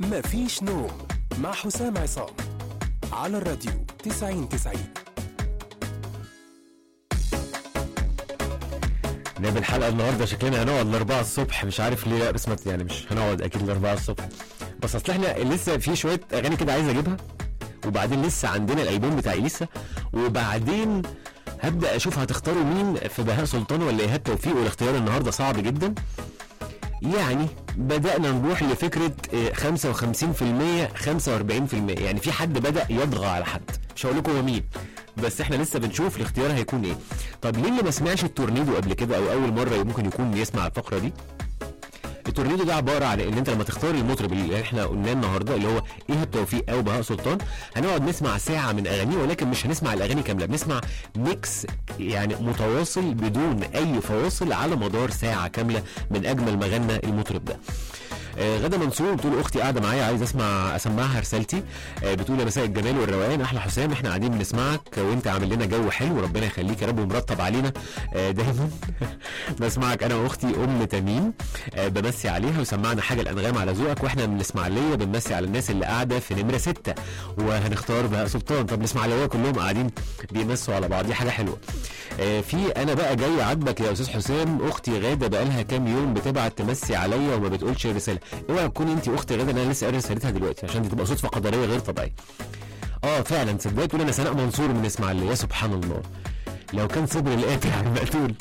مفيش نوم مع حسام عصام على الراديو 90 90 نعمل الحلقه النهارده شكلنا هنقعد لاربعة الصبح مش عارف ليه لا بس ما- يعني مش هنقعد اكيد لاربعة الصبح بس اصل احنا لسه في شويه اغاني كده عايز اجيبها وبعدين لسه عندنا الالبوم بتاع اليسا وبعدين هبدا اشوف هتختاروا مين في بهاء سلطان ولا ايهاب توفيق والاختيار النهارده صعب جدا يعني بدأنا نروح لفكرة آه، 55% 45% يعني في حد بدأ يطغى على حد مش هقول لكم هو مين بس احنا لسه بنشوف الاختيار هيكون ايه طب ليه اللي ما سمعش التورنيدو قبل كده او اول مرة ممكن يكون يسمع الفقرة دي التورنيدو ده عباره عن ان انت لما تختار المطرب اللي احنا قلناه النهارده اللي هو ايهاب توفيق او بهاء سلطان هنقعد نسمع ساعه من اغانيه ولكن مش هنسمع الاغاني كامله بنسمع ميكس يعني متواصل بدون اي فواصل على مدار ساعه كامله من اجمل ما غنى المطرب ده آه، غدا منصور بتقول اختي قاعده معايا عايز اسمع اسمعها رسالتي آه، بتقول يا مساء الجمال والروقان احلى حسام احنا قاعدين بنسمعك وانت عامل لنا جو حلو ربنا يخليك يا رب ومرتب علينا آه، دايما بسمعك انا واختي ام تميم آه، بمسي عليها وسمعنا حاجه الانغام على ذوقك واحنا من الاسماعيليه بنمسي على الناس اللي قاعده في نمره ستة وهنختار بهاء سلطان طب الاسماعيليه كلهم قاعدين بيمسوا على بعض دي حاجه حلوه آه، في انا بقى جاي عاجبك يا استاذ حسام اختي غاده بقالها كام يوم بتبعت تمسي عليا وما بتقولش رساله اوعى تكون انت اخت غاده انا لسه قاري رسالتها دلوقتي عشان دي تبقى صدفه قدريه غير طبيعيه اه فعلا تصدق تقول انا سناء منصور من اسماعيليه يا سبحان الله لو كان صبر القاتل على المقتول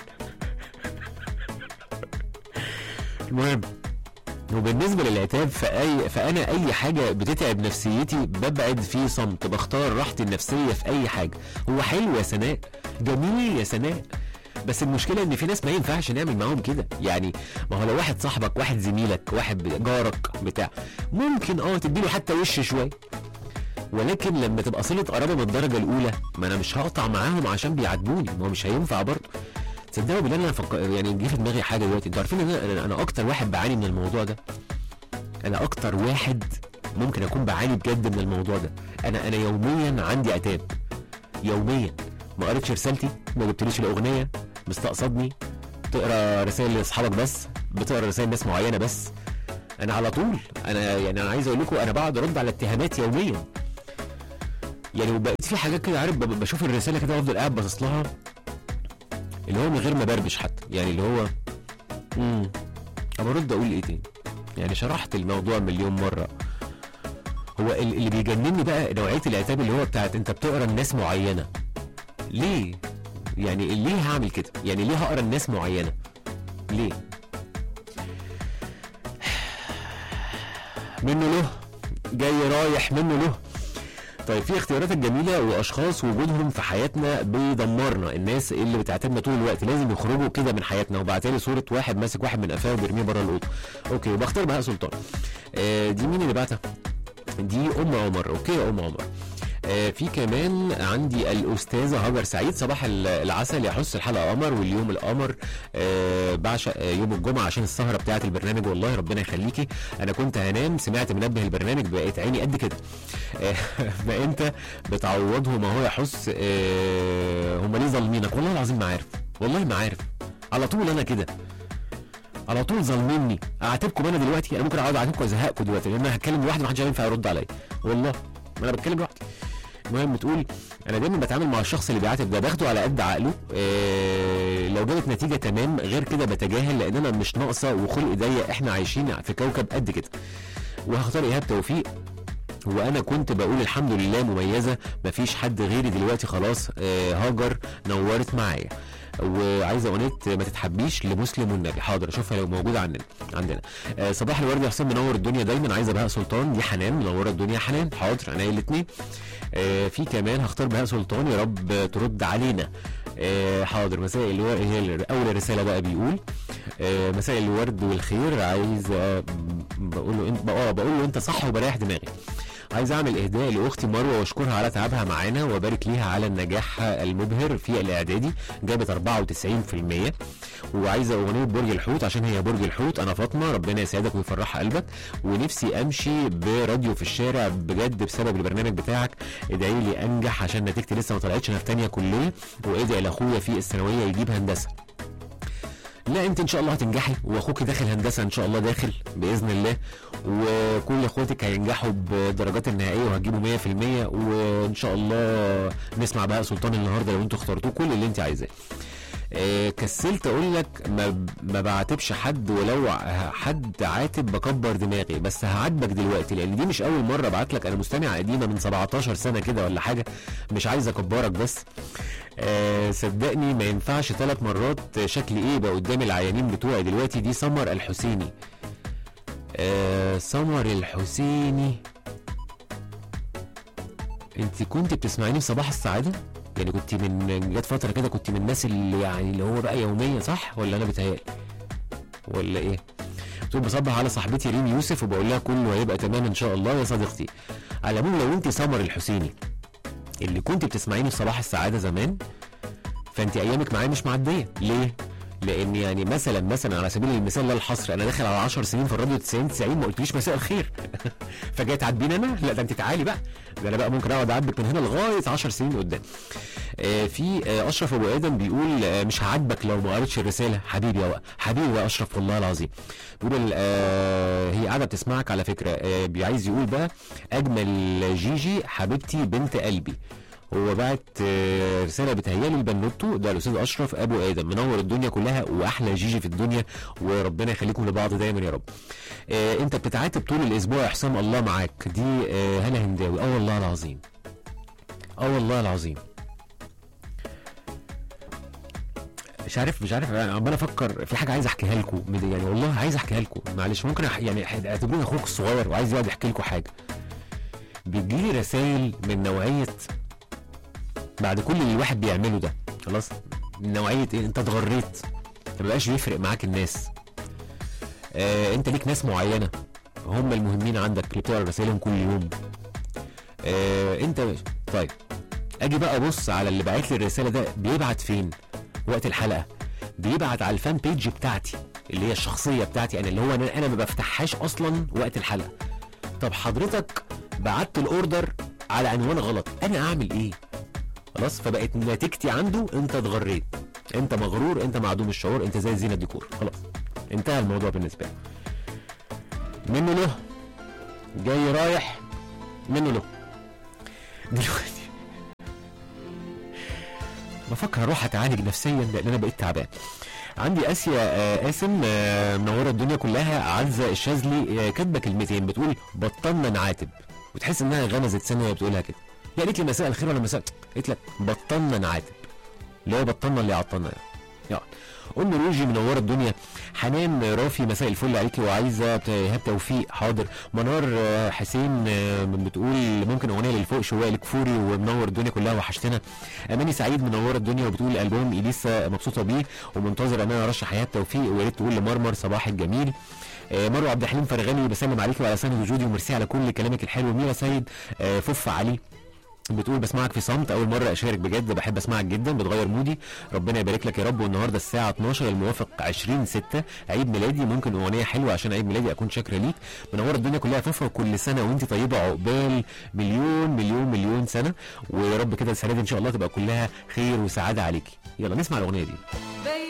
المهم وبالنسبه للعتاب فأي فانا اي حاجه بتتعب نفسيتي ببعد في صمت بختار راحتي النفسيه في اي حاجه هو حلو يا سناء جميل يا سناء بس المشكله ان في ناس ما ينفعش نعمل معاهم كده يعني ما هو لو واحد صاحبك واحد زميلك واحد جارك بتاع ممكن اه تديله حتى وش شويه ولكن لما تبقى صله قرابه من الدرجه الاولى ما انا مش هقطع معاهم عشان بيعاتبوني ما هو مش هينفع برضه تصدقوا بالله انا فك... يعني جه في دماغي حاجه دلوقتي انتوا عارفين ان انا انا اكتر واحد بعاني من الموضوع ده انا اكتر واحد ممكن اكون بعاني بجد من الموضوع ده انا انا يوميا عندي عتاب يوميا ما قريتش رسالتي ما جبتليش الاغنيه مستقصدني تقرا رسائل لاصحابك بس بتقرا رسائل ناس معينه بس انا على طول انا يعني انا عايز اقول لكم انا بقعد ارد على اتهامات يوميا يعني بقيت في حاجات كده عارف ب- بشوف الرساله كده وافضل قاعد باصص لها اللي هو من غير ما بربش حتى يعني اللي هو امم طب ارد اقول ايه تاني يعني شرحت الموضوع مليون مره هو ال- اللي بيجنني بقى نوعيه العتاب اللي هو بتاعت انت بتقرا الناس معينه ليه يعني ليه هعمل كده يعني ليه هقرا الناس معينه ليه منه له جاي رايح منه له طيب في اختيارات الجميله واشخاص وجودهم في حياتنا بيدمرنا الناس اللي بتعتمدنا طول الوقت لازم يخرجوا كده من حياتنا وبعتلي صوره واحد ماسك واحد من قفاه وبيرميه بره الاوضه اوكي وبختار بهاء سلطان آه دي مين اللي بعتها دي ام عمر اوكي يا ام عمر آه، في كمان عندي الاستاذه هاجر سعيد صباح ال- العسل يحس الحلقه قمر واليوم القمر آه، بعشق آه، يوم الجمعه عشان السهره بتاعه البرنامج والله ربنا يخليكي انا كنت هنام سمعت منبه البرنامج بقيت عيني قد كده آه، ما انت بتعوضهم اهو يحس آه، هم ليه ظالمينك والله العظيم ما عارف والله ما عارف على طول انا كده على طول ظالميني اعاتبكم انا دلوقتي انا ممكن اقعد اعاتبكم وازهقكم دلوقتي لان انا هتكلم لوحدي محدش هينفع يرد عليا والله ما انا بتكلم لوحدي المهم بتقول انا دايما بتعامل مع الشخص اللي بيعاتب ده باخده على قد عقله إيه لو جابت نتيجه تمام غير كده بتجاهل لان انا مش ناقصه وخلق ضيق احنا عايشين في كوكب قد كده وهختار ايهاب توفيق وانا كنت بقول الحمد لله مميزه مفيش حد غيري دلوقتي خلاص آه هاجر نورت معايا وعايزه اغنيه ما تتحبيش لمسلم والنبي حاضر اشوفها لو موجوده عندنا عندنا آه صباح الورد يا حسين منور الدنيا دايما عايزه بهاء سلطان دي حنان منوره الدنيا حنان حاضر انا الاثنين آه في كمان هختار بهاء سلطان يا رب ترد علينا آه حاضر مساء الورد هي اول رساله بقى بيقول آه مساء الورد والخير عايز آه بقول له انت اه بقول له انت صح وبريح دماغي عايز اعمل اهداء لاختي مروه واشكرها على تعبها معانا وبارك ليها على النجاح المبهر في الاعدادي جابت 94% وعايزه اغنيه برج الحوت عشان هي برج الحوت انا فاطمه ربنا يسعدك ويفرح قلبك ونفسي امشي براديو في الشارع بجد بسبب البرنامج بتاعك ادعي لي انجح عشان نتيجتي لسه ما طلعتش انا في تانيه كليه وادعي لاخويا في الثانويه يجيب هندسه لا انت ان شاء الله هتنجحي واخوك داخل هندسه ان شاء الله داخل باذن الله وكل اخواتك هينجحوا بالدرجات النهائيه وهتجيبوا 100% وان شاء الله نسمع بقى سلطان النهارده لو انتوا اخترتوه كل اللي انت عايزاه آه، كسلت اقول لك ما ما بعاتبش حد ولو ع- حد عاتب بكبر دماغي بس هعاتبك دلوقتي لان دي مش اول مره ابعت لك انا مستمع قديمه من 17 سنه كده ولا حاجه مش عايز اكبرك بس آه صدقني ما ينفعش ثلاث مرات شكل ايه بقى قدام العيانين بتوعي دلوقتي دي سمر الحسيني آه سمر الحسيني انت كنت بتسمعيني في صباح السعاده يعني كنت من جت فتره كده كنت من الناس اللي يعني اللي هو بقى يوميا صح ولا انا بتهيألي ولا ايه بتقول بصبح على صاحبتي ريم يوسف وبقول لها كله هيبقى تمام ان شاء الله يا صديقتي على العموم لو انت سمر الحسيني اللي كنت بتسمعيني في صباح السعاده زمان فانت ايامك معايا مش معديه ليه لان يعني مثلا مثلا على سبيل المثال لا الحصر انا داخل على 10 سنين في الراديو 90 90 ما قلتليش مساء الخير فجاي تعاتبيني انا لا ده انت تعالي بقى ده انا بقى ممكن اقعد اعاتبك من هنا لغايه 10 سنين قدام آه في آه اشرف ابو ادم بيقول آه مش هعاتبك لو ما قريتش الرساله حبيبي يا وق- حبيبي يا اشرف والله العظيم بيقول آه هي قاعده بتسمعك على فكره آه عايز يقول بقى اجمل جيجي حبيبتي بنت قلبي هو بعت آه، رساله بتهيالي لبنوته ده الاستاذ اشرف ابو ادم منور الدنيا كلها واحلى جيجي في الدنيا وربنا يخليكم لبعض دايما يا رب آه انت بتتعاتب طول الاسبوع يا حسام الله معاك دي آه هنا هنداوي اه والله العظيم اه والله العظيم مش عارف مش عارف انا عمال افكر في حاجه عايز احكيها لكم يعني والله عايز احكيها لكم معلش ممكن أح يعني اعتبروني اخوك الصغير وعايز يقعد يحكي لكم حاجه بيجيلي رسائل من نوعيه بعد كل اللي الواحد بيعمله ده خلاص من نوعيه ايه انت اتغريت ما بقاش بيفرق معاك الناس آه انت ليك ناس معينه هم المهمين عندك اللي بتقرا رسائلهم كل يوم آه انت طيب اجي بقى ابص على اللي باعت لي الرساله ده بيبعت فين وقت الحلقه بيبعت على الفان بيج بتاعتي اللي هي الشخصيه بتاعتي انا اللي هو انا انا ما بفتحهاش اصلا وقت الحلقه طب حضرتك بعت الاوردر على عنوان غلط انا اعمل ايه خلاص فبقت نتيجتي عنده انت اتغريت انت مغرور انت معدوم الشعور انت زي زينه ديكور خلاص انتهى الموضوع بالنسبه لي منه له جاي رايح منه له دلوقتي بفكر اروح اتعالج نفسيا لان انا بقيت تعبان عندي اسيا آه، قاسم آه، منوره الدنيا كلها عزه الشاذلي آه، كاتبه كلمتين بتقول بطلنا نعاتب وتحس انها غمزت سنه وهي بتقولها كده يعني قالت لي مساء الخير ولا مساء قالت لك بطلنا نعاتب اللي هو بطلنا اللي عطلنا يعني يعني ام روجي منوره الدنيا حنان رافي مساء الفل عليكي وعايزه ت- ايهاب توفيق حاضر منار آه، حسين آه، بتقول ممكن اغنيه للفوق شويه الكفوري ومنور الدنيا كلها وحشتنا اماني سعيد منوره الدنيا وبتقول البوم اليسا مبسوطه بيه ومنتظر ان انا ارشح ايهاب توفيق ويا ريت تقول لمرمر صباح الجميل آه، مروه عبد الحليم فرغاني بسلم عليكي وعلى سنة وجودي وميرسي على كل كلامك الحلو ميرا سيد آه، فف علي بتقول بسمعك في صمت اول مره اشارك بجد بحب اسمعك جدا بتغير مودي ربنا يبارك لك يا رب والنهارده الساعه 12 الموافق 20 6 عيد ميلادي ممكن اغنيه حلوه عشان عيد ميلادي اكون شاكره ليك منوره الدنيا كلها ففره وكل سنه وانت طيبه عقبال مليون مليون مليون سنه ويا رب كده السنه دي ان شاء الله تبقى كلها خير وسعاده عليكي يلا نسمع الاغنيه دي